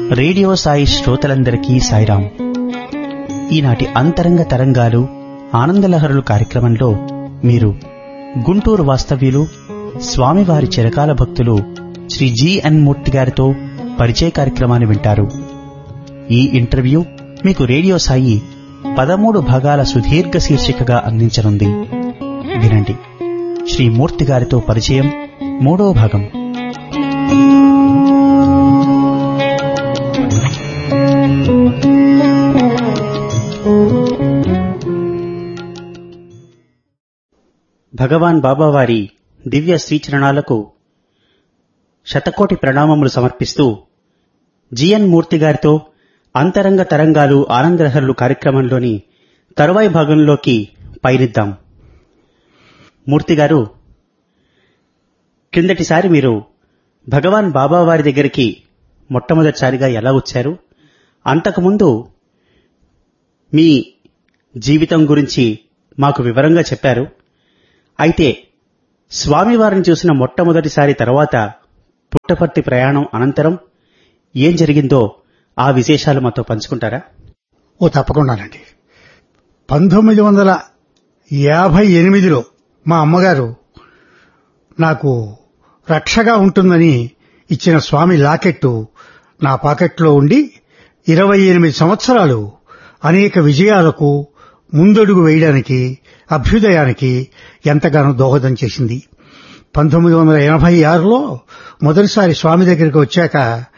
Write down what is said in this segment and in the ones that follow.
Radio Sai శ్రోతలందరికీ సాయిరాం ఈనాటి అంతరంగ తరంగాలు ఆనందలహరులు కార్యక్రమంలో మీరు గుంటూరు వాస్తవ్యులు స్వామివారి చిరకాల భక్తులు శ్రీ జిఎన్ మూర్తి గారితో పరిచయ కార్యక్రమాన్ని వింటారు ఈ ఇంటర్వ్యూ మీకు రేడియో సాయి పదమూడు భాగాల సుదీర్ఘ శీర్షికగా అందించనుంది వినండి శ్రీ మూర్తి గారితో పరిచయం మూడో భాగం భగవాన్ బాబావారి దివ్య శ్రీచరణాలకు శతకోటి ప్రణామములు సమర్పిస్తూ జిఎన్ మూర్తి గారితో అంతరంగ తరంగాలు ఆనందరహరులు కార్యక్రమంలోని తరువాయి భాగంలోకి పయనిద్దాం మూర్తి గారు క్రిందటిసారి మీరు భగవాన్ బాబా వారి దగ్గరికి మొట్టమొదటిసారిగా ఎలా వచ్చారు అంతకుముందు మీ జీవితం గురించి మాకు వివరంగా చెప్పారు అయితే స్వామివారిని చూసిన మొట్టమొదటిసారి తర్వాత పుట్టపర్తి ప్రయాణం అనంతరం ఏం జరిగిందో ఆ విశేషాలు మాతో పంచుకుంటారా ఓ తప్పకుండానండి పంతొమ్మిది వందల యాభై ఎనిమిదిలో మా అమ్మగారు నాకు రక్షగా ఉంటుందని ఇచ్చిన స్వామి లాకెట్టు నా పాకెట్లో ఉండి ఇరవై ఎనిమిది సంవత్సరాలు అనేక విజయాలకు ముందడుగు వేయడానికి అభ్యుదయానికి ఎంతగానో దోహదం చేసింది పంతొమ్మిది వందల ఎనభై ఆరులో మొదటిసారి స్వామి దగ్గరికి వచ్చాక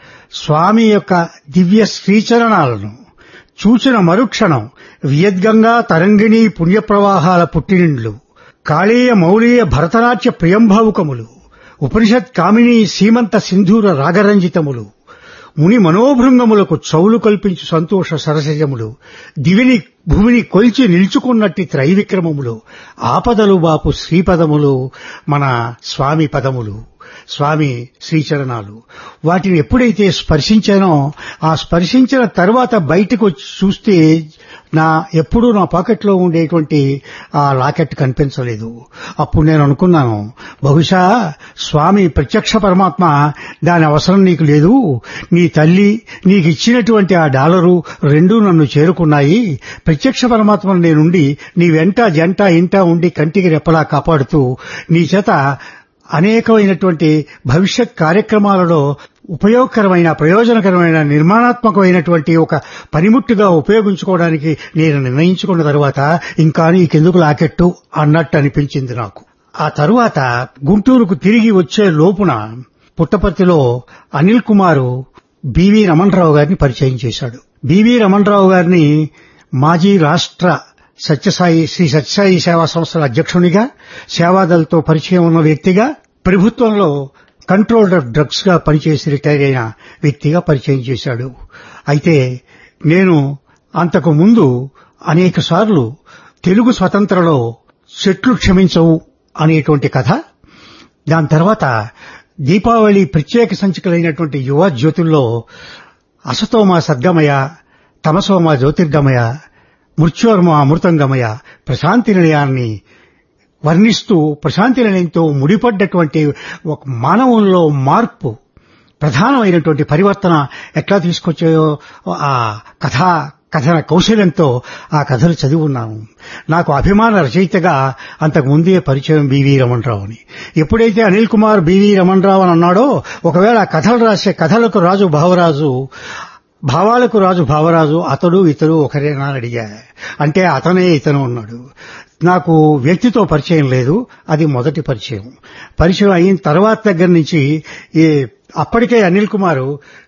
స్వామి యొక్క దివ్య శ్రీచరణాలను చూచిన మరుక్షణం వియద్గంగా తరంగిణి పుణ్యప్రవాహాల పుట్టినిండ్లు కాళీయ మౌళీయ భరతనాట్య ప్రియంభావుకములు ఉపనిషత్ కామిని సీమంత సింధూర రాగరంజితములు ముని మనోభృంగములకు చౌలు కల్పించు సంతోష సరసజములు దివిని భూమిని కొల్చి నిల్చుకున్నట్టి త్రైవిక్రమములు ఆపదలు బాపు శ్రీపదములు మన స్వామి పదములు స్వామి శ్రీచరణాలు వాటిని ఎప్పుడైతే స్పర్శించానో ఆ స్పర్శించిన తర్వాత బయటకు వచ్చి చూస్తే నా ఎప్పుడూ నా పాకెట్లో ఉండేటువంటి ఆ లాకెట్ కనిపించలేదు అప్పుడు నేను అనుకున్నాను బహుశా స్వామి ప్రత్యక్ష పరమాత్మ దాని అవసరం నీకు లేదు నీ తల్లి నీకు ఇచ్చినటువంటి ఆ డాలరు రెండూ నన్ను చేరుకున్నాయి ప్రత్యక్ష పరమాత్మ నేనుండి నీ వెంట జంట ఇంట ఉండి కంటికి రెప్పలా కాపాడుతూ నీ చేత అనేకమైనటువంటి భవిష్యత్ కార్యక్రమాలలో ఉపయోగకరమైన ప్రయోజనకరమైన నిర్మాణాత్మకమైనటువంటి ఒక పనిముట్టుగా ఉపయోగించుకోవడానికి నేను నిర్ణయించుకున్న తరువాత ఇంకా నీకెందుకు లాకెట్టు అన్నట్టు అనిపించింది నాకు ఆ తరువాత గుంటూరుకు తిరిగి వచ్చే లోపున పుట్టపర్తిలో అనిల్ కుమారు బివి రమణరావు గారిని పరిచయం చేశాడు బివి రమణరావు గారిని మాజీ రాష్ట్ర సత్యసాయి శ్రీ సత్యసాయి సేవా సంస్థల అధ్యక్షునిగా సేవాదళతో పరిచయం ఉన్న వ్యక్తిగా ప్రభుత్వంలో కంట్రోల్డ్ ఆఫ్ డ్రగ్స్ గా పనిచేసి రిటైర్ అయిన వ్యక్తిగా పరిచయం చేశాడు అయితే నేను అంతకు ముందు అనేక సార్లు తెలుగు స్వతంత్రలో చెట్లు క్షమించవు అనేటువంటి కథ దాని తర్వాత దీపావళి ప్రత్యేక సంచికలైనటువంటి యువ జ్యోతుల్లో అసతోమ సద్గమయ తమసోమ జ్యోతిర్గమయ మృత్యోర్మ అమృతంగమయ ప్రశాంతి నిలయాన్ని వర్ణిస్తూ ప్రశాంతి నిలయంతో ముడిపడ్డటువంటి ఒక మానవుల్లో మార్పు ప్రధానమైనటువంటి పరివర్తన ఎట్లా తీసుకొచ్చాయో ఆ కథా కథన కౌశల్యంతో ఆ కథలు చదివి ఉన్నాను నాకు అభిమాన రచయితగా అంతకు ముందే పరిచయం బివి రమణరావుని ఎప్పుడైతే అనిల్ కుమార్ బివి రమణరావు అని అన్నాడో ఒకవేళ కథలు రాసే కథలకు రాజు భావరాజు భావాలకు రాజు భావరాజు అతడు ఇతడు ఒకరేనా అని అడిగా అంటే అతనే ఇతను ఉన్నాడు నాకు వ్యక్తితో పరిచయం లేదు అది మొదటి పరిచయం పరిచయం అయిన తర్వాత దగ్గర నుంచి అప్పటికే అనిల్ కుమారు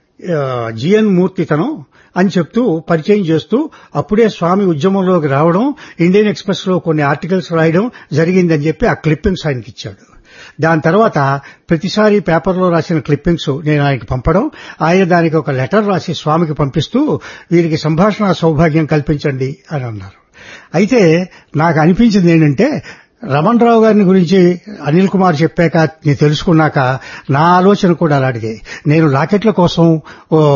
జిఎన్ మూర్తి తను అని చెప్తూ పరిచయం చేస్తూ అప్పుడే స్వామి ఉద్యమంలోకి రావడం ఇండియన్ ఎక్స్ప్రెస్ లో కొన్ని ఆర్టికల్స్ రాయడం జరిగిందని చెప్పి ఆ క్లిప్పింగ్స్ ఆయనకి ఇచ్చాడు దాని తర్వాత ప్రతిసారి పేపర్లో రాసిన క్లిప్పింగ్స్ నేను ఆయనకి పంపడం ఆయన దానికి ఒక లెటర్ రాసి స్వామికి పంపిస్తూ వీరికి సంభాషణ సౌభాగ్యం కల్పించండి అని అన్నారు అయితే నాకు అనిపించింది ఏంటంటే రమణ్ రావు గారిని గురించి అనిల్ కుమార్ చెప్పాక నేను తెలుసుకున్నాక నా ఆలోచన కూడా అలాంటిదే నేను లాకెట్ల కోసం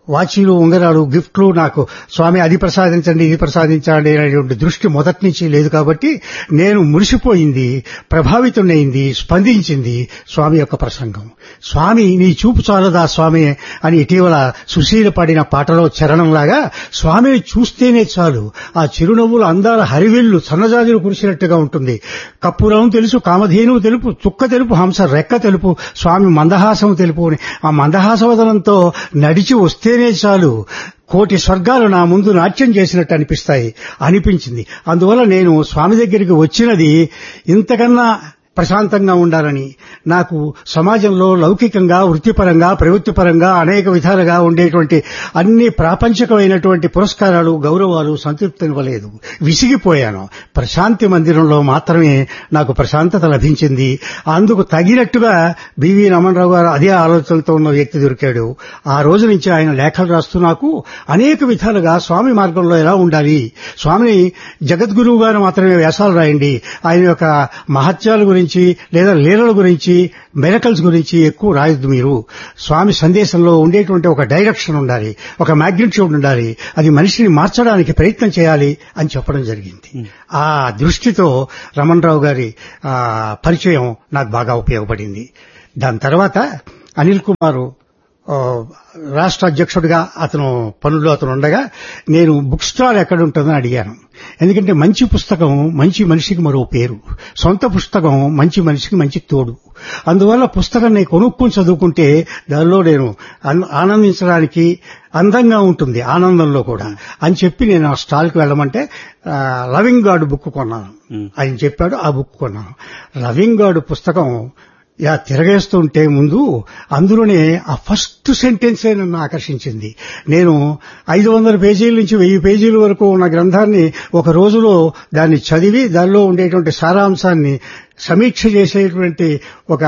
వాచీలు ఉంగరాలు గిఫ్ట్లు నాకు స్వామి అది ప్రసాదించండి ఇది ప్రసాదించండి అనేటువంటి దృష్టి మొదటి నుంచి లేదు కాబట్టి నేను మురిసిపోయింది ప్రభావితుడైంది స్పందించింది స్వామి యొక్క ప్రసంగం స్వామి నీ చూపు చాలదా స్వామి అని ఇటీవల సుశీల పాడిన పాటలో చరణంలాగా స్వామిని చూస్తేనే చాలు ఆ చిరునవ్వులు అందాల హరివిల్లు సన్నజాజులు కురిసినట్టుగా ఉంటుంది కప్పురం తెలుసు కామధేనువు తెలుపు చుక్క తెలుపు హంస రెక్క తెలుపు స్వామి మందహాసం తెలుపు అని ఆ మందహాసవదనంతో నడిచి వస్తేనే చాలు కోటి స్వర్గాలు నా ముందు నాట్యం చేసినట్టు అనిపిస్తాయి అనిపించింది అందువల్ల నేను స్వామి దగ్గరికి వచ్చినది ఇంతకన్నా ప్రశాంతంగా ఉండాలని నాకు సమాజంలో లౌకికంగా వృత్తిపరంగా ప్రవృత్తిపరంగా అనేక విధాలుగా ఉండేటువంటి అన్ని ప్రాపంచికమైనటువంటి పురస్కారాలు గౌరవాలు సంతృప్తినివ్వలేదు విసిగిపోయాను ప్రశాంతి మందిరంలో మాత్రమే నాకు ప్రశాంతత లభించింది అందుకు తగినట్టుగా బివి రమణరావు గారు అదే ఆలోచనతో ఉన్న వ్యక్తి దొరికాడు ఆ రోజు నుంచి ఆయన లేఖలు రాస్తూ నాకు అనేక విధాలుగా స్వామి మార్గంలో ఎలా ఉండాలి స్వామిని జగద్గురువు గారు మాత్రమే వ్యాసాలు రాయండి ఆయన యొక్క మహత్యాల గురించి లేదా లీలల గురించి మెరకల్స్ గురించి ఎక్కువ రాయొద్దు మీరు స్వామి సందేశంలో ఉండేటువంటి ఒక డైరెక్షన్ ఉండాలి ఒక మ్యాగ్నిట్యూడ్ ఉండాలి అది మనిషిని మార్చడానికి ప్రయత్నం చేయాలి అని చెప్పడం జరిగింది ఆ దృష్టితో రమణరావు గారి ఆ, పరిచయం నాకు బాగా ఉపయోగపడింది దాని తర్వాత అనిల్ కుమారు ఆ, రాష్ట్ర అధ్యక్షుడిగా అతను పనుల్లో అతను ఉండగా నేను బుక్ స్టాల్ ఎక్కడ ఉంటుందని అడిగాను ఎందుకంటే మంచి పుస్తకం మంచి మనిషికి మరో పేరు సొంత పుస్తకం మంచి మనిషికి మంచి తోడు అందువల్ల పుస్తకం నేను కొనుక్కొని చదువుకుంటే దానిలో నేను ఆన్- ఆనందించడానికి అందంగా ఉంటుంది ఆనందంలో కూడా అని చెప్పి నేను ఆ స్టాల్కి వెళ్ళమంటే ఆ, లవింగ్ గార్డ్ బుక్ కొన్నాను ఆయన చెప్పాడు ఆ బుక్ కొన్నాను లవింగ్ గార్డ్ పుస్తకం ఇలా తిరగేస్తుంటే ముందు అందులోనే ఆ ఫస్ట్ సెంటెన్సే నన్ను ఆకర్షించింది నేను ఐదు వందల పేజీల నుంచి వెయ్యి పేజీల వరకు ఉన్న గ్రంథాన్ని ఒక రోజులో దాన్ని చదివి దానిలో ఉండేటువంటి సారాంశాన్ని సమీక్ష చేసేటువంటి ఒక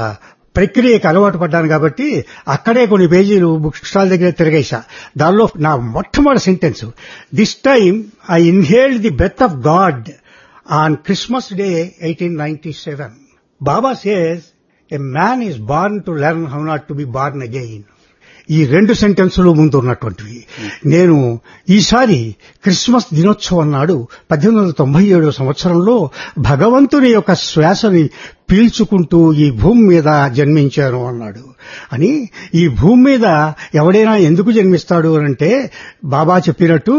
ప్రక్రియకు అలవాటు పడ్డాను కాబట్టి అక్కడే కొన్ని పేజీలు బుక్ స్టాల్ దగ్గర తిరగేశా దానిలో నా మొట్టమొదటి sentence this time I inhaled the breath of God on Christmas day eighteen ninety seven Baba says a man is born to learn how not to be born again ఈ రెండు సెంటెన్సులు ముందు ఉన్నటువంటివి నేను ఈసారి క్రిస్మస్ దినోత్సవం నాడు పద్దెనిమిది వందల తొంభై ఏడవ సంవత్సరంలో భగవంతుని యొక్క శ్వాసని పీల్చుకుంటూ ఈ భూమి మీద జన్మించాను అన్నాడు అని ఈ భూమి మీద ఎవడైనా ఎందుకు జన్మిస్తాడు అంటే బాబా చెప్పినట్టు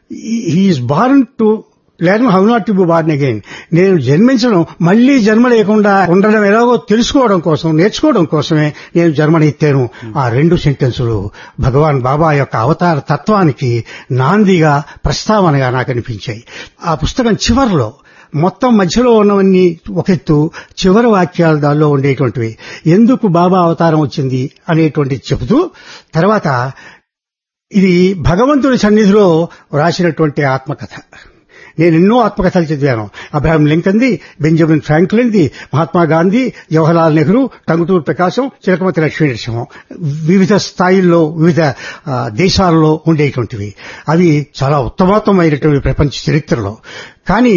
he is born to learn how not to be born again నేను జన్మించడం మళ్లీ జన్మ లేకుండా ఉండడం ఎలాగో తెలుసుకోవడం కోసం నేర్చుకోవడం కోసమే నేను జన్మనెత్తాను ఆ రెండు సెంటెన్సులు భగవాన్ బాబా యొక్క అవతార తత్వానికి నాందిగా ప్రస్తావనగా నాకు అనిపించాయి ఆ పుస్తకం చివరిలో మొత్తం మధ్యలో ఉన్నవన్నీ ఒక ఎత్తు చివరి వాక్యాలు దానిలో ఉండేటువంటివి ఎందుకు బాబా అవతారం వచ్చింది అనేటువంటి చెబుతూ తర్వాత ఇది భగవంతుని సన్నిధిలో రాసినటువంటి ఆత్మకథ నేను ఎన్నో ఆత్మకథలు చదివాను అబ్రహాం లింకన్ది బెంజమిన్ ఫ్రాంక్లిన్ది మహాత్మా గాంధీ జవహర్లాల్ నెహ్రూ టంగుటూరు ప్రకాశం చిలకమతి లక్ష్మీ నరసింహం వివిధ స్థాయిల్లో వివిధ ఆ, దేశాల్లో ఉండేటువంటివి అవి చాలా ఉత్తమోత్తమైనటువంటి ప్రపంచ చరిత్రలో కానీ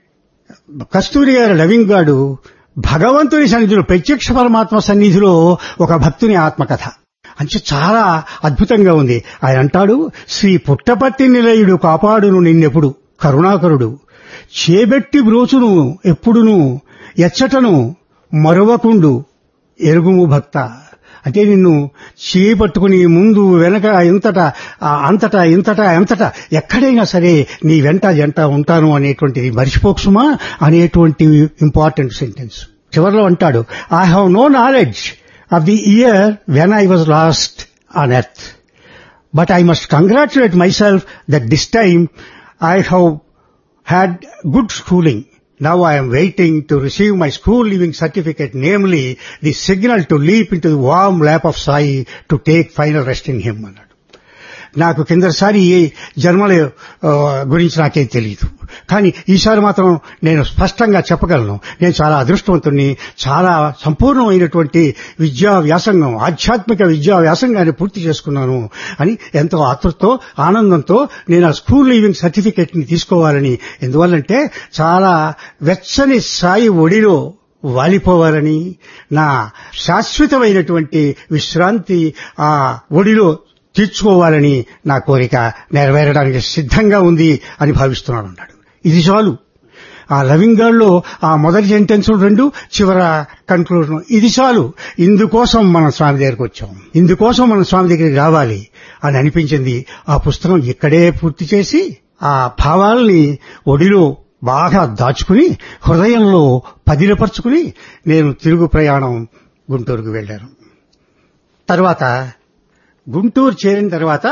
కస్తూరి గారి లవింగ్ గాడు భగవంతుని సన్నిధిలో ప్రత్యక్ష పరమాత్మ సన్నిధిలో ఒక భక్తుని ఆత్మకథ అంటే చాలా అద్భుతంగా ఉంది ఆయన అంటాడు శ్రీ పుట్టపర్తి నిలయుడు కాపాడును నిన్నెప్పుడు కరుణాకరుడు చేబెట్టి బ్రోచును ఎప్పుడును ఎచ్చటను మరవకుండు ఎరుగుము భక్త అంటే నిన్ను చేయి పట్టుకుని ముందు వెనక ఇంతటా ఆ అంతటా ఇంతటా ఎంతటా ఎక్కడైనా సరే నీ వెంట జంట ఉంటాను అనేటువంటిది మర్చిపోకుసుమా అనేటువంటి ఇంపార్టెంట్ సెంటెన్స్ చివరిలో అంటాడు I have no knowledge of the year when I was lost on earth But I must congratulate myself that this time I have had good schooling. Now I am waiting to receive my school leaving certificate, namely the signal to leap into the warm lap of Sai to take final rest in him. అన్నాడు నాకు కిందసారి ఏ జన్మల ఆ, గురించి నాకేం తెలియదు కానీ ఈసారి మాత్రం నేను స్పష్టంగా చెప్పగలను నేను చాలా అదృష్టవంతుణ్ణి చాలా సంపూర్ణమైనటువంటి విద్యా వ్యాసంగం ఆధ్యాత్మిక విద్యా వ్యాసంగాన్ని పూర్తి చేసుకున్నాను అని ఎంతో ఆతృతతో ఆనందంతో నేను ఆ స్కూల్ లీవింగ్ సర్టిఫికేట్ ని తీసుకోవాలని ఎందువల్లంటే చాలా వెచ్చని సాయి ఒడిలో వాలిపోవాలని నా శాశ్వతమైనటువంటి విశ్రాంతి ఆ ఒడిలో తీర్చుకోవాలని నా కోరిక నెరవేరడానికి సిద్ధంగా ఉంది అని భావిస్తున్నాను అన్నాడు ఇది చాలు ఆ లవింగ్ లో ఆ మొదటి సెంటెన్స్ రెండు చివర కన్క్లూజన్ ఇది చాలు ఇందుకోసం మనం స్వామి దగ్గరికి వచ్చాం ఇందుకోసం మనం స్వామి దగ్గరికి రావాలి అని అనిపించింది ఆ పుస్తకం ఇక్కడే పూర్తి చేసి ఆ భావాల్ని ఒడిలో బాగా దాచుకుని హృదయంలో పదిలపరుచుకుని నేను తిరుగు ప్రయాణం గుంటూరుకు వెళ్ళాను తర్వాత గుంటూరు చేరిన తర్వాత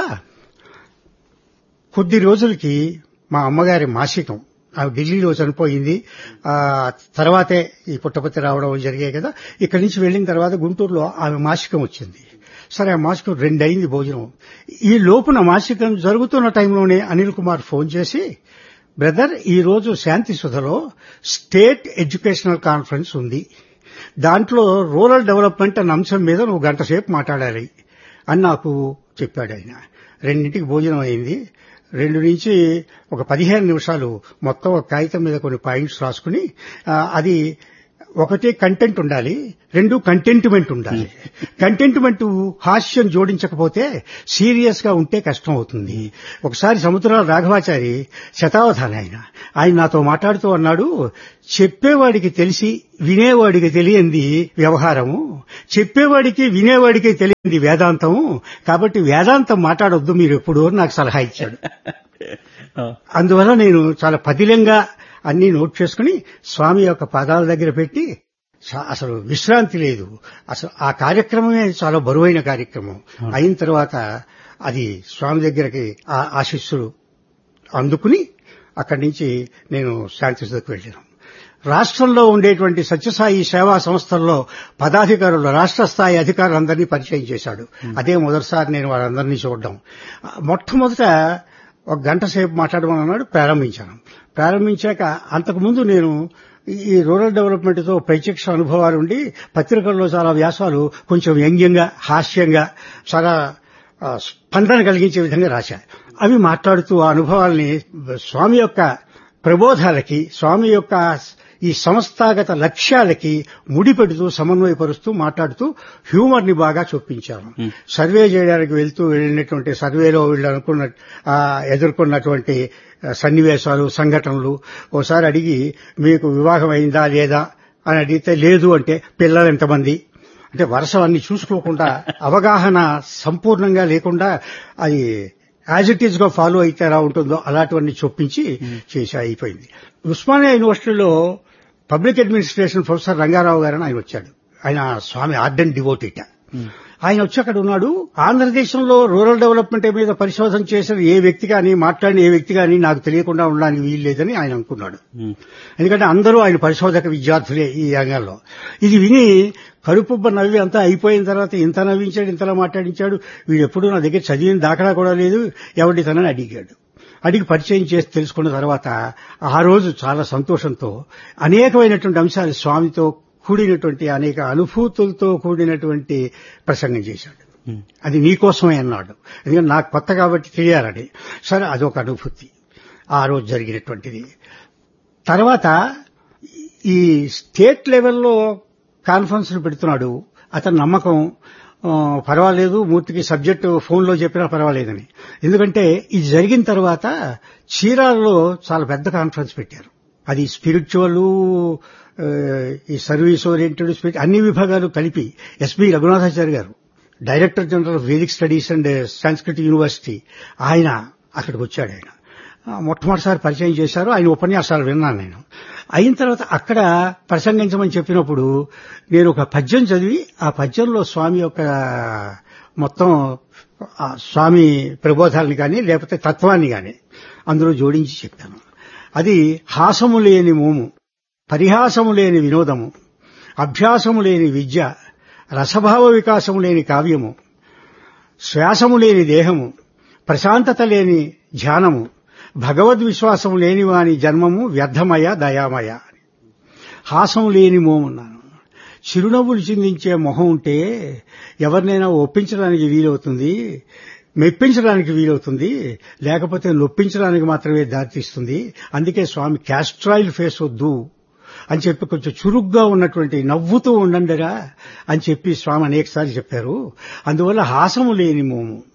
కొద్ది రోజులకి మా అమ్మగారి మాసికం ఆమె ఢిల్లీలో చనిపోయింది ఆ తర్వాతే ఈ పుట్టపత్తి రావడం జరిగాయి కదా ఇక్కడి నుంచి వెళ్ళిన తర్వాత గుంటూరులో ఆమె మాసికం వచ్చింది సరే ఆ మాసికం రెండయింది భోజనం ఈ లోపున మాసికం జరుగుతున్న టైంలోనే అనిల్ కుమార్ ఫోన్ చేసి బ్రదర్ ఈ రోజు శాంతి సుధలో స్టేట్ ఎడ్యుకేషనల్ కాన్ఫరెన్స్ ఉంది దాంట్లో రూరల్ డెవలప్మెంట్ అన్న అంశం మీద నువ్వు గంట సేపు మాట్లాడాలి అని నాకు చెప్పాడు ఆయన రెండింటికి భోజనం అయింది రెండు నుంచి ఒక పదిహేను నిమిషాలు మొత్తం ఒక కాగితం మీద కొన్ని పాయింట్స్ రాసుకుని ఆ, అది ఒకటి కంటెంట్ ఉండాలి రెండు కంటెంట్మెంట్ ఉండాలి కంటెంట్మెంట్ హాస్యం జోడించకపోతే సీరియస్ గా ఉంటే కష్టం అవుతుంది ఒకసారి సముద్రాల రాఘవాచారి శతావధాని ఆయన ఆయన నాతో మాట్లాడుతూ అన్నాడు చెప్పేవాడికి తెలిసి వినేవాడికి తెలియంది వ్యవహారము చెప్పేవాడికి వినేవాడికి తెలియంది వేదాంతము కాబట్టి వేదాంతం మాట్లాడొద్దు మీరు ఎప్పుడు అని నాకు సలహా ఇచ్చాడు అందువల్ల నేను చాలా పదిలంగా అన్ని నోట్ చేసుకుని స్వామి యొక్క పాదాల దగ్గర పెట్టి చా- అసలు విశ్రాంతి లేదు అసలు ఆ కార్యక్రమమే చాలా బరువైన కార్యక్రమం అయిన తర్వాత అది స్వామి దగ్గరకి ఆ ఆశీస్సులు అందుకుని అక్కడి నుంచి నేను శాంతిసుకు వెళ్ళాను రాష్ట్రంలో ఉండేటువంటి సత్యసాయి సేవా సంస్థల్లో పదాధికారులు రాష్ట్ర స్థాయి అధికారులందరినీ పరిచయం చేశాడు అదే మొదటిసారి నేను వాళ్ళందరినీ చూడడం ఆ, మొట్టమొదట ఒక గంట సేపు మాట్లాడమని అన్నాడు ప్రారంభించాను ప్రారంభించాక అంతకుముందు నేను ఈ రూరల్ డెవలప్మెంట్ తో ప్రత్యక్ష అనుభవాలు ఉండి పత్రికల్లో చాలా వ్యాసాలు కొంచెం వ్యంగ్యంగా హాస్యంగా చాలా ఆ, స్పందన కలిగించే విధంగా రాశా అవి మాట్లాడుతూ ఆ అనుభవాల్ని స్వామి యొక్క ప్రబోధాలకి స్వామి యొక్క ఈ సంస్థాగత లక్ష్యాలకి ముడిపెడుతూ సమన్వయపరుస్తూ మాట్లాడుతూ హ్యూమర్ ని బాగా చొప్పించాను సర్వే చేయడానికి వెళ్తూ వెళ్ళినటువంటి సర్వేలో వీళ్ళు అనుకున్న ఆ, ఎదుర్కొన్నటువంటి ఆ, సన్నివేశాలు సంఘటనలు ఓసారి అడిగి మీకు వివాహం అయిందా లేదా అని అడిగితే లేదు అంటే పిల్లలు ఎంతమంది అంటే వరుస అన్ని చూసుకోకుండా అవగాహన సంపూర్ణంగా లేకుండా అది యాజ్ ఇట్ ఈజ్ గా ఫాలో అయితే ఎలా ఉంటుందో అలాంటివన్నీ చొప్పించి చేసి అయిపోయింది ఉస్మానియా యూనివర్సిటీలో పబ్లిక్ అడ్మినిస్ట్రేషన్ ప్రొఫెసర్ రంగారావు గారని ఆయన వచ్చాడు ఆయన స్వామి ఆర్డెన్ డివోటీట ఆయన వచ్చి అక్కడ ఉన్నాడు ఆంధ్రదేశంలో రూరల్ డెవలప్మెంట్ మీద పరిశోధన చేసిన ఏ వ్యక్తి కానీ మాట్లాడిన ఏ వ్యక్తి కానీ నాకు తెలియకుండా ఉండడానికి వీలు లేదని ఆయన అనుకున్నాడు ఎందుకంటే అందరూ ఆయన పరిశోధక విద్యార్థులే ఈ రంగంలో ఇది విని కడుపుబ్బ నవ్వి అంతా అయిపోయిన తర్వాత ఇంత నవ్వించాడు ఇంతలా మాట్లాడించాడు వీడు ఎప్పుడు నా దగ్గర చదివిన దాఖలా కూడా లేదు ఎవడి తనని అడిగాడు అడిగి పరిచయం చేసి తెలుసుకున్న తర్వాత ఆ రోజు చాలా సంతోషంతో అనేకమైనటువంటి అంశాలు స్వామితో కూడినటువంటి అనేక అనుభూతులతో కూడినటువంటి ప్రసంగం చేశాడు అది నీకోసమే అన్నాడు ఎందుకంటే నాకు కొత్త కాబట్టి తెలియాలని సరే అదొక అనుభూతి ఆ రోజు జరిగినటువంటిది తర్వాత ఈ స్టేట్ లెవెల్లో కాన్ఫరెన్స్లు పెడుతున్నాడు అతని నమ్మకం ఆ, పర్వాలేదు మూర్తికి సబ్జెక్టు ఫోన్లో చెప్పినా పర్వాలేదని ఎందుకంటే ఇది జరిగిన తర్వాత చీరాలలో చాలా పెద్ద కాన్ఫరెన్స్ పెట్టారు అది స్పిరిచువల్ ఈ సర్వీస్ ఓరియంటెడ్ స్పిరిట్ అన్ని విభాగాలు కలిపి S B Raghunathachari garu director general of Vedic studies and Sanskriti university ఆయన అక్కడికి వచ్చాడు ఆయన ఆ, మొట్టమొదటిసారి పరిచయం చేశారు ఆయన ఉపన్యాసాలు విన్నాను నేను అయిన తర్వాత అక్కడ ప్రసంగించమని చెప్పినప్పుడు నేను ఒక పద్యం చదివి ఆ పద్యంలో స్వామి యొక్క మొత్తం ఆ స్వామి ప్రబోధాలని కానీ లేకపోతే తత్వాన్ని కానీ అందులో జోడించి చెప్పాను అది హాసము లేని మోము పరిహాసము లేని వినోదము అభ్యాసము లేని విద్య రసభావ వికాసము లేని కావ్యము శ్వాసము లేని దేహము ప్రశాంతత లేని ధ్యానము భగవద్విశ్వాసము లేని వాని జన్మము వ్యర్థమయ దయామయ హాసం లేని మోమున్నాను చిరునవ్వులు చిందించే మొహం ఉంటే ఎవరినైనా ఒప్పించడానికి వీలవుతుంది మెప్పించడానికి వీలవుతుంది లేకపోతే నొప్పించడానికి మాత్రమే దారితీస్తుంది అందుకే స్వామి క్యాస్ట్రాయిల్ ఫేస్ వద్దు అని చెప్పి కొంచెం చురుగ్గా ఉన్నటువంటి నవ్వుతూ ఉండండిరా అని చెప్పి స్వామి అనేకసార్లు చెప్పారు అందువల్ల హాసము లేని మోము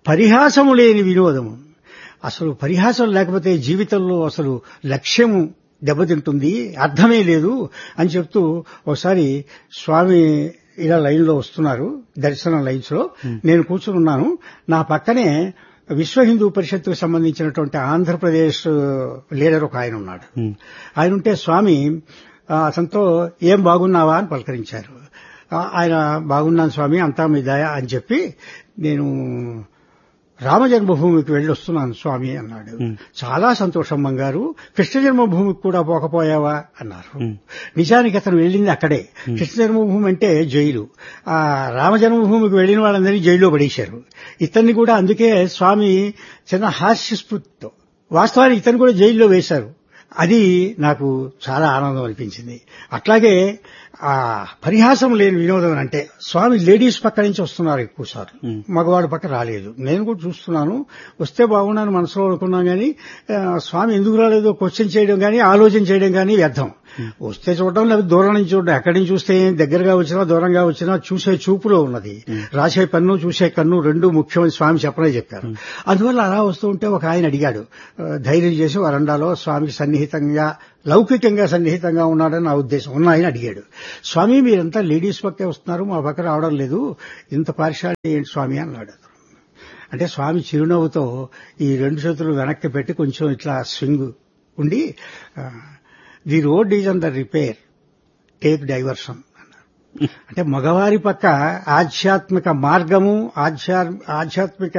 పరిహాసము లేని వినోదము అసలు పరిహాసం లేకపోతే జీవితంలో అసలు లక్ష్యము దెబ్బతింటుంది అర్థమే లేదు అని చెప్తూ ఒకసారి స్వామి ఇలా లైన్లో వస్తున్నారు దర్శనం లైన్స్ లో నేను కూర్చుని ఉన్నాను నా పక్కనే విశ్వ హిందూ పరిషత్తుకు సంబంధించినటువంటి ఆంధ్రప్రదేశ్ లీడర్ ఒక ఆయన ఉన్నాడు ఉమ్, ఆయన ఉంటే స్వామి ఆ, అతనితో ఏం బాగున్నావా అని పలకరించారు ఆ, ఆయన బాగున్నాను స్వామి అంతా మీ దయ అని చెప్పి నేను రామ జన్మభూమికి వెళ్ళి వస్తున్నాను స్వామి అన్నాడు ఉమ్. చాలా సంతోషం బంగారు కృష్ణ జన్మభూమికి కూడా పోకపోయావా అన్నారు ఉమ్. నిజానికి అతను వెళ్ళింది అక్కడే కృష్ణ జన్మభూమి అంటే జైలు ఆ రామ జన్మభూమికి వెళ్ళిన వాళ్ళందరినీ జైల్లో పడేశారు ఇతన్ని కూడా అందుకే స్వామి చిన్న హాస్యస్ఫూర్తితో వాస్తవానికి ఇతను కూడా జైల్లో వేశారు అది నాకు చాలా ఆనందం అనిపించింది అట్లాగే ఆ పరిహాసం లేని వినోదం అంటే స్వామి లేడీస్ పక్క నుంచి వస్తున్నారు ఎక్కువ సార్లు Hmm. మగవాడి పక్క రాలేదు నేను కూడా చూస్తున్నాను వస్తే బాగున్నాను మనసులో అనుకున్నాను కానీ ఆ, స్వామి ఎందుకు రాలేదో క్వశ్చన్ చేయడం కానీ ఆలోచన చేయడం కానీ వ్యర్థం వస్తే చూడడం లేకపోతే దూరం నుంచి చూడడం ఎక్కడి నుంచి చూస్తే ఏం దగ్గరగా వచ్చినా దూరంగా వచ్చినా చూసే చూపులో ఉన్నది రాసే కన్ను చూసే కన్ను రెండు ముఖ్యమని స్వామి చెప్పనే చెప్పారు అందువల్ల అలా వస్తూ ఉంటే ఒక ఆయన అడిగాడు ఆ, ధైర్యం చేసి వరండాలో స్వామికి సన్నిహితంగా లౌకికంగా సన్నిహితంగా ఉన్నాడని నా ఉద్దేశం ఉన్న ఆయన అడిగాడు స్వామి మీరంతా లేడీస్ పక్కే వస్తున్నారు మా పక్క రావడం లేదు ఇంత పారిశాలి ఏంటి స్వామి అన్నాడు అంటే స్వామి చిరునవ్వుతో ఈ రెండు చేతులు వెనక్కి పెట్టి కొంచెం ఇట్లా స్వింగ్ ఉండి the road is on the repair take diversion అన్నారు అంటే మగవారి పక్క ఆధ్యాత్మిక మార్గము ఆధ్యా ఆధ్యాత్మిక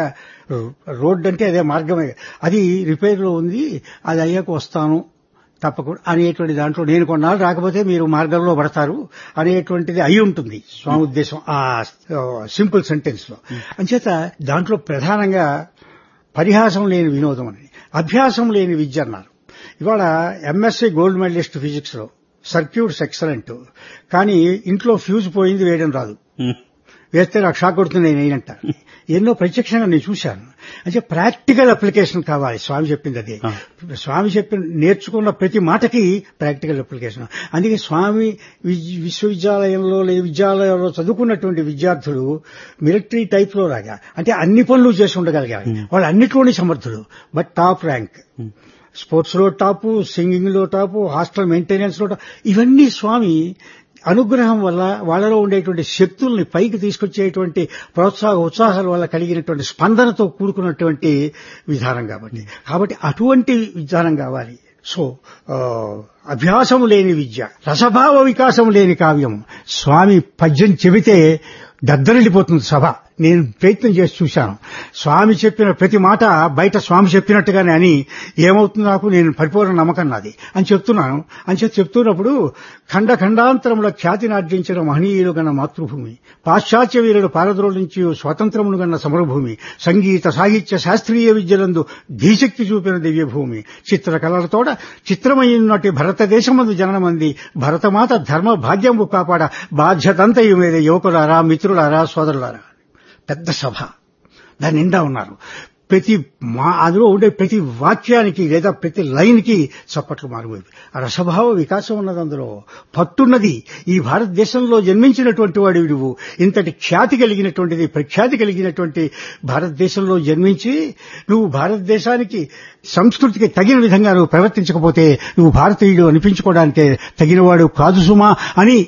రోడ్ అంటే అదే మార్గమే అది రిపేర్ లో ఉంది అది అయ్యాక వస్తాను తప్పకుండా అనేటువంటి దాంట్లో నేను కొన్నాళ్ళు రాకపోతే మీరు మార్గంలో పడతారు అనేటువంటిది అయి ఉంటుంది స్వామి ఉద్దేశం ఆ సింపుల్ సెంటెన్స్ లో అంచేత దాంట్లో ప్రధానంగా పరిహాసం లేని వినోదం అని అభ్యాసం లేని విద్య అన్నారు ఇవాళ ఎంఎస్సీ గోల్డ్ మెడలిస్ట్ ఫిజిక్స్ లో సర్క్యూట్స్ ఎక్సలెంట్ కానీ ఇంట్లో ఫ్యూజ్ పోయింది వేయడం రాదు ఉమ్, వేస్తే నాకు షాక్ కొడుతుంది నేను అయినంట ఎన్నో ప్రత్యక్షంగా నేను చూశాను అంటే ప్రాక్టికల్ అప్లికేషన్ కావాలి స్వామి చెప్పింది అది ఆ. స్వామి చెప్పిన నేర్చుకున్న ప్రతి మాటకి ప్రాక్టికల్ అప్లికేషన్ అందుకే స్వామి విజ్- విశ్వవిద్యాలయంలో లేదా విద్యాలయంలో చదువుకున్నటువంటి విద్యార్థులు మిలిటరీ టైప్ లో లాగా అంటే అన్ని పనులు చేసి ఉండగలిగారు వాళ్ళు అన్నిట్లోనే సమర్థులు but top rank um. Sports లో టాపు సింగింగ్ లో టాపు హాస్టల్ మెయింటెనెన్స్ లో టాపు ఇవన్నీ స్వామి అనుగ్రహం వల్ల వాళ్ళలో ఉండేటువంటి శక్తుల్ని పైకి తీసుకొచ్చేటువంటి ప్రోత్సాహ ఉత్సాహాల వల్ల కలిగినటువంటి స్పందనతో కూడుకున్నటువంటి విధానం కాబట్టి కాబట్టి అటువంటి విధానం కావాలి సో ఆ, అభ్యాసం లేని విద్య రసభావ వికాసం లేని కావ్యం స్వామి పద్యం చెబితే దద్దరిల్లిపోతుంది సభ నేను ప్రయత్నం చేసి చూశాను స్వామి చెప్పిన ప్రతి మాట బయట స్వామి చెప్పినట్టుగానే అని ఏమవుతుంది నాకు నేను పరిపూర్ణ నమ్మకం నాది అని చెప్తున్నాను అని చెప్పి చెప్తున్నప్పుడు ఖండ ఖండాంతరంలో ఖ్యాతిని ఆర్జించిన మహనీయులు గన్న మాతృభూమి పాశ్చాత్య వీరుడు పారద్రోలించి స్వతంత్రమును గన్న సమరభూమి సంగీత సాహిత్య శాస్త్రీయ విద్యలందు ధీశక్తి చూపిన దివ్యభూమి చిత్రకళలతోడ చిత్రమయ్యున్నటి భారతదేశమందు జననమంది భరతమాత ధర్మ భాగ్యము కాపాడ బాధ్యతంతయు మీద యువకులారా మిత్రులారా సోదరులారా పెద్ద సభ దాని నిండా ఉన్నారు ప్రతి మా అందులో ఉండే ప్రతి వాక్యానికి లేదా ప్రతి లైన్కి చప్పట్లు మారుమోయి ఆ రసభావ వికాసం ఉన్నది అందులో పట్టున్నది ఈ భారతదేశంలో జన్మించినటువంటి వాడి నువ్వు ఇంతటి ఖ్యాతి కలిగినటువంటిది ప్రఖ్యాతి కలిగినటువంటి భారతదేశంలో జన్మించి నువ్వు భారతదేశానికి సంస్కృతికి తగిన విధంగా నువ్వు ప్రవర్తించకపోతే నువ్వు భారతీయుడు అనిపించుకోవడానికే తగినవాడు కాదు సుమా అని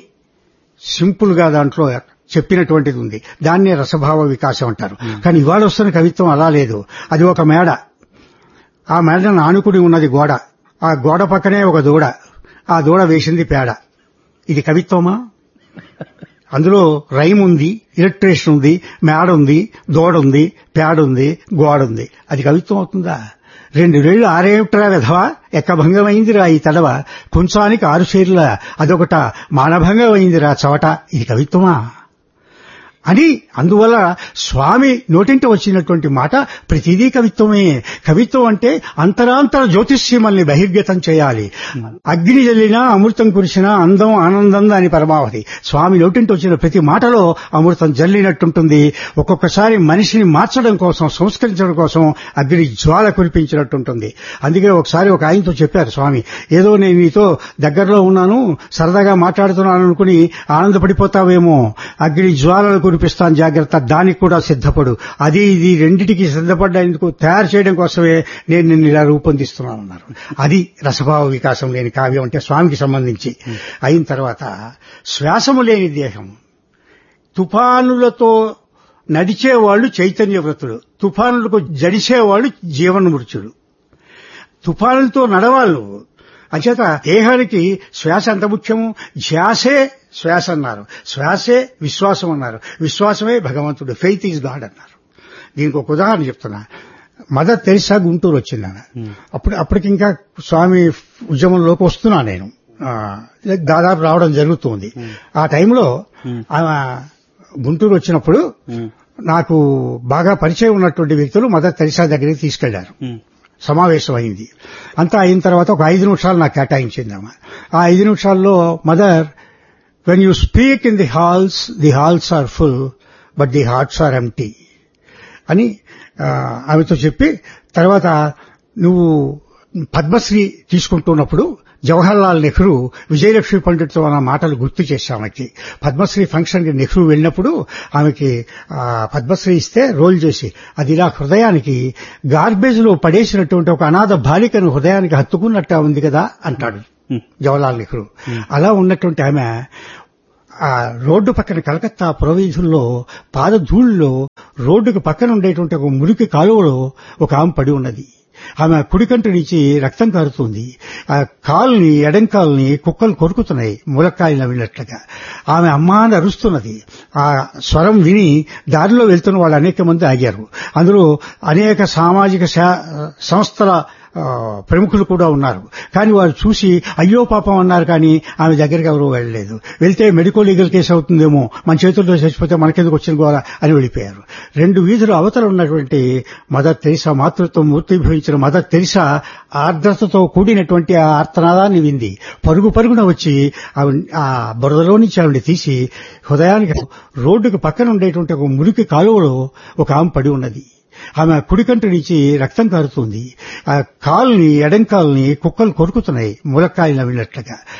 సింపుల్ గా దాంట్లో చెప్పినటువంటిది ఉంది దాన్నే రసభావ వికాసం అంటారు కానీ ఇవాళ వస్తున్న కవిత్వం అలా లేదు అది ఒక మేడ ఆ మేడను ఆనుకుని ఉన్నది గోడ ఆ గోడ పక్కనే ఒక దూడ ఆ దూడ వేసింది పేడ ఇది కవిత్వమా అందులో రైమ్ ఉంది ఇలక్ట్రేషన్ ఉంది మేడ ఉంది దూడ ఉంది పేడ ఉంది గోడ ఉంది అది కవిత్వం అవుతుందా రెండు రేళ్లు ఆరేమిట్రా విధవా ఎక్కభంగమైందిరా ఈ తడవ కుంచానికి ఆరు షేర్ల అదొకట మానభంగమైందిరా చవట ఇది కవిత్వమా అని అందువల్ల స్వామి నోటింట వచ్చినటువంటి మాట ప్రతిదీ కవిత్వమే కవిత్వం అంటే అంతరాంతర జ్యోతిష్యమల్ని బహిర్గతం చేయాలి అగ్ని జల్లినా అమృతం కురిసినా అందం ఆనందం అని పరమావధి స్వామి నోటింట వచ్చిన ప్రతి మాటలో అమృతం జల్లినట్టుంటుంది ఒక్కొక్కసారి మనిషిని మార్చడం కోసం సంస్కరించడం కోసం అగ్ని జ్వాల కురిపించినట్టుంటుంది అందుకే ఒకసారి ఒక ఆయనతో చెప్పారు స్వామి ఏదో నేను నీతో దగ్గరలో ఉన్నాను సరదాగా మాట్లాడుతున్నాను అనుకుని ఆనందపడిపోతావేమో అగ్ని జ్వాలలు కురిపి కురిపిస్తాను జాగ్రత్త దానికి కూడా సిద్ధపడు అది ఇది రెండిటికి సిద్ధపడ్డానికి తయారు చేయడం కోసమే నేను నిన్ను ఇలా రూపొందిస్తున్నాను అన్నారు అది రసభావ వికాసం లేని కావ్యం అంటే స్వామికి సంబంధించి అయిన తర్వాత శ్వాసము లేని దేహం తుఫానులతో నడిచేవాళ్ళు చైతన్య వ్రతుడు తుఫానులకు జడిసేవాళ్ళు జీవనమృత్యుడు తుఫానులతో నడవాలి నువ్వు అంచేత దేహానికి శ్వాస ఎంత ముఖ్యము ధ్యాసే శ్వాస అన్నారు శ్వాసే విశ్వాసం అన్నారు విశ్వాసమే భగవంతుడు ఫెయిత్ ఈజ్ గాడ్ అన్నారు దీనికి ఒక ఉదాహరణ చెప్తున్నా మదర్ తెరిసా గుంటూరు వచ్చింది ఆమె. అప్పుడు అప్పటికి ఇంకా స్వామి ఉద్యమంలోకి వస్తున్నా నేను ఆ, దాదాపు రావడం జరుగుతుంది ఆ టైంలో ఆమె గుంటూరు వచ్చినప్పుడు నాకు బాగా పరిచయం ఉన్నటువంటి వ్యక్తులు మదర్ తెరిసా దగ్గరికి తీసుకెళ్లారు సమావేశం అయింది అంతా అయిన తర్వాత ఒక ఐదు నిమిషాలు నాకు కేటాయించింది ఆమె ఆ ఐదు నిమిషాల్లో mother when you speak in the halls the halls are full but the hearts are empty అని ఆ, ఆమెతో చెప్పి తర్వాత నువ్వు పద్మశ్రీ తీసుకుంటున్నప్పుడు జవహర్లాల్ నెహ్రూ విజయలక్ష్మి పండిట్తో అన్న మాటలు గుర్తు చేశాం ఆమెకి పద్మశ్రీ ఫంక్షన్ కి నెహ్రూ వెళ్ళినప్పుడు ఆమెకి ఆ, పద్మశ్రీ ఇస్తే రోల్ చేసి అది ఇలా హృదయానికి గార్బేజ్ లో పడేసినటువంటి ఒక అనాథ బాలికను హృదయానికి హత్తుకున్నట్టు ఉంది కదా అంటాడు జవహర్లాల్ నెహ్రూ అలా ఉన్నటువంటి ఆమె ఆ రోడ్డు పక్కన కలకత్తా పురవీధుల్లో పాదధూళ్ళలో రోడ్డుకు పక్కన ఉండేటువంటి ఒక మురికి కాలువలో ఒక ఆమె పడి ఉన్నది ఆమె కుడికంటి నుంచి రక్తం కారుతుంది ఆ కాలుని ఎడం కాలుని కుక్కలు కొరుకుతున్నాయి ములక్కాయలు నవ్వినట్లుగా ఆమె అమ్మా అని అరుస్తున్నది ఆ స్వరం విని దారిలో వెళ్తున్న వాళ్ళు అనేక మంది ఆగారు అందులో అనేక సామాజిక శా- సంస్థల ఆ, ప్రముఖులు కూడా ఉన్నారు కానీ వారు చూసి అయ్యో పాపం అన్నారు కానీ ఆమె దగ్గరికి ఎవరూ వెళ్ళలేదు వెళ్తే మెడికో లీగల్ కేసు అవుతుందేమో మన చేతుల్లో చచ్చిపోతే మనకెందుకు వచ్చిన గోల అని వెళ్ళిపోయారు రెండు వీధులు అవతల ఉన్నటువంటి మదర్ తెరిసా మాతృత్వం మూర్తిభవించిన మదర్ తెరిసా ఆర్ద్రతతో కూడినటువంటి ఆ ఆర్తనాదాన్ని వింది పరుగు పరుగున వచ్చి ఆవిడ- ఆ బురదలో నుంచి ఆవిడ తీసి హృదయానికి రోడ్డుకు పక్కన ఉండేటువంటి ఒక మురికి కాలువలో ఒక ఆమె పడి ఉన్నది ఆమె కుడికంటి నుంచి రక్తం కారుతుంది ఆ కాలుని ఎడం కాలుని కుక్కలు కొరుకుతున్నాయి ములక్కాయలు నవ్వినట్లుగా